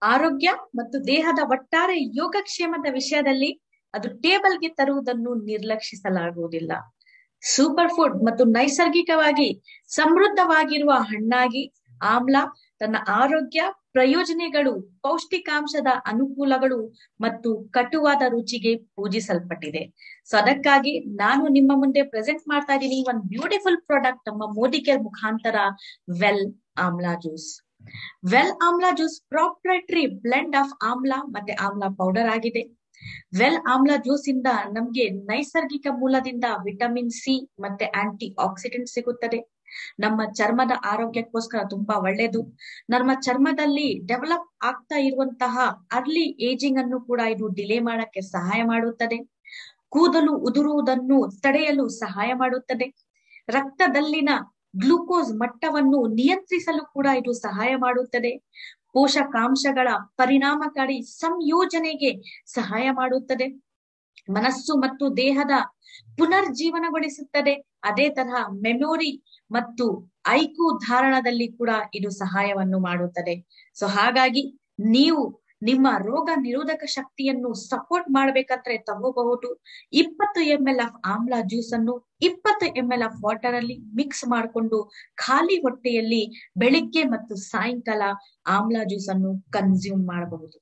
ಆರೋಗ್ಯ ಮತ್ತು ದೇಹದ ಒಟ್ಟಾರೆ ಯೋಗಕ್ಷೇಮದ ವಿಷಯದಲ್ಲಿ ಅದು ಟೇಬಲ್ಗೆ ತರುವುದನ್ನು ನಿರ್ಲಕ್ಷಿಸಲಾಗುವುದಿಲ್ಲ ಸೂಪರ್ ಫುಡ್ ಮತ್ತು ನೈಸರ್ಗಿಕವಾಗಿ ಸಮೃದ್ಧವಾಗಿರುವ ಹಣ್ಣಾಗಿ ಆಮ್ಲ ತನ್ನ ಆರೋಗ್ಯ ಪ್ರಯೋಜನೆಗಳು ಪೌಷ್ಟಿಕಾಂಶದ ಅನುಕೂಲಗಳು ಮತ್ತು ಕಟುವಾದ ರುಚಿಗೆ ಪೂಜಿಸಲ್ಪಟ್ಟಿದೆ ಸೊ ಅದಕ್ಕಾಗಿ ನಾನು ನಿಮ್ಮ ಮುಂದೆ ಪ್ರೆಸೆಂಟ್ ಮಾಡ್ತಾ ಇದ್ದೀನಿ ಒಂದು ಬ್ಯೂಟಿಫುಲ್ ಪ್ರಾಡಕ್ಟ್ ನಮ್ಮ ಮೋದಿ ಕೇರ್ ಮುಖಾಂತರ well amla juice well amla juice proprietary blend of amla ಮತ್ತೆ ಆಮ್ಲಾ ಪೌಡರ್ ಆಗಿದೆ ವೆಲ್ ಆಮ್ಲ ಜ್ಯೂಸ್ ಇಂದ ನಮ್ಗೆ ನೈಸರ್ಗಿಕ ಮೂಲದಿಂದ ವಿಟಮಿನ್ ಸಿ ಮತ್ತೆ ಆಂಟಿ ಆಕ್ಸಿಡೆಂಟ್ ಸಿಗುತ್ತದೆ ನಮ್ಮ ಚರ್ಮದ ಆರೋಗ್ಯಕ್ಕೋಸ್ಕರ ತುಂಬಾ ಒಳ್ಳೇದು ನಮ್ಮ ಚರ್ಮದಲ್ಲಿ ಡೆವಲಪ್ ಆಗ್ತಾ ಇರುವಂತಹ ಅರ್ಲಿ ಏಜಿಂಗ್ ಅನ್ನು ಕೂಡ ಇದು ಡಿಲೇ ಮಾಡಕ್ಕೆ ಸಹಾಯ ಮಾಡುತ್ತದೆ ಕೂದಲು ಉದುರುವುದನ್ನು ತಡೆಯಲು ಸಹಾಯ ಮಾಡುತ್ತದೆ ರಕ್ತದಲ್ಲಿನ ಗ್ಲೂಕೋಸ್ ಮಟ್ಟವನ್ನು ನಿಯಂತ್ರಿಸಲು ಕೂಡ ಇದು ಸಹಾಯ ಮಾಡುತ್ತದೆ ಪೋಷಕಾಂಶಗಳ ಪರಿಣಾಮಕಾರಿ ಸಂಯೋಜನೆಗೆ ಸಹಾಯ ಮಾಡುತ್ತದೆ ಮನಸ್ಸು ಮತ್ತು ದೇಹದ ಪುನರ್ಜೀವನಗೊಳಿಸುತ್ತದೆ ಅದೇ ತರಹ ಮೆಮೊರಿ ಮತ್ತು ಐಕು ಧಾರಣದಲ್ಲಿ ಕೂಡ ಇದು ಸಹಾಯವನ್ನು ಮಾಡುತ್ತದೆ ಸೊ ಹಾಗಾಗಿ ನೀವು ನಿಮ್ಮ ರೋಗ ನಿರೋಧಕ ಶಕ್ತಿಯನ್ನು ಸಪೋರ್ಟ್ ಮಾಡ್ಬೇಕಂದ್ರೆ ತಗೋಬಹುದು ಇಪ್ಪತ್ತು M L of amla juice ಅನ್ನು ಇಪ್ಪತ್ತು ಎಂ ಎಲ್ ಆಫ್ ವಾಟರ್ ಅಲ್ಲಿ ಮಿಕ್ಸ್ ಮಾಡಿಕೊಂಡು ಖಾಲಿ ಹೊಟ್ಟೆಯಲ್ಲಿ ಬೆಳಿಗ್ಗೆ ಮತ್ತು ಸಾಯಂಕಾಲ ಆಮ್ಲ ಜ್ಯೂಸ್ ಅನ್ನು ಕನ್ಸ್ಯೂಮ್ ಮಾಡಬಹುದು